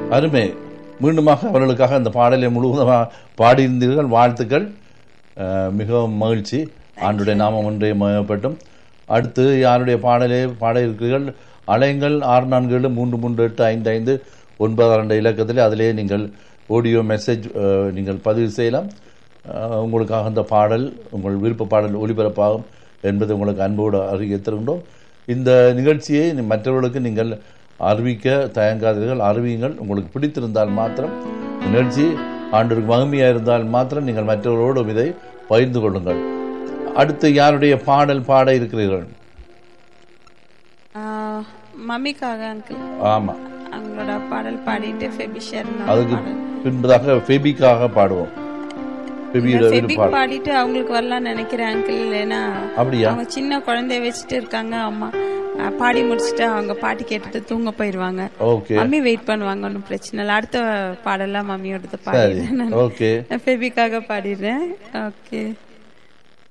அருமை மீண்டுமாக அவர்களுக்காக அந்த பாடலை முழுவதுமாக பாடியிருந்தீர்கள் வாழ்த்துக்கள் அஹ், மிகவும் மகிழ்ச்சி ஆண்டுடைய நாமம் ஒன்றே மயப்பட்டும் அடுத்து யாருடைய பாடலை பாட இருக்கிறீர்கள் அலைங்கள் ஆறு நான்கு ஏழு மூன்று மூன்று எட்டு ஐந்து ஐந்து ஒன்பது ரெண்டு இலக்கத்தில் அதிலே நீங்கள் ஆடியோ மெசேஜ் அஹ், நீங்கள் பதிவு செய்யலாம் அஹ், உங்களுக்காக அந்த பாடல் உங்கள் விருப்ப பாடல் ஒளிபரப்பாகும் என்பதை உங்களுக்கு அன்போடு அறிவிக்க தருகின்றோம் இந்த நிகழ்ச்சியை நீ- மற்றவர்களுக்கு நீங்கள் அறிவிக்க தயங்காதீர்கள் அறிவியுங்கள் உங்களுக்கு பிடித்திருந்தால் மாத்திரம் இந்த நிகழ்ச்சி ஆண்டிற்கு மகிமையாக இருந்தால் மாத்திரம் நீங்கள் மற்றவர்களோடு இதை பகிர்ந்து கொள்ளுங்கள் அடுத்து யாருடைய பாடல் பாட இருக்கிறீர்கள் ஆஹ், மம்மிக்காக அங்கிள் ஆமா அவங்களோட பாடல் பாடிட்டு ஃபெபிஷர் அதுக்கு பின்பதாக ஃபெபிக்காக பாடுவோம் ஃபெபியோட ஃபெபிக் பாடல் பாடிட்டு அவங்களுக்கு வரலாம்னு நினைக்கிறேன் அங்கிள் ஏன்னா அப்படியா அவங்க சின்ன குழந்தைய வச்சுட்டு இருக்காங்க அம்மா ஆஹ், பாடி முடிச்சுட்டு அவங்க பாட்டு கேட்டுட்டு தூங்க போயிருவாங்க ஓகே மம்மி வெயிட் பண்ணுவாங்க ஒன்றும் பிரச்சனை இல்லை அடுத்த பாடலாம் மம்மியோடது சரி பாடிடுறேன் நான் ஓகே ஃபெபிக்காக பாடிடுறேன் ஓகே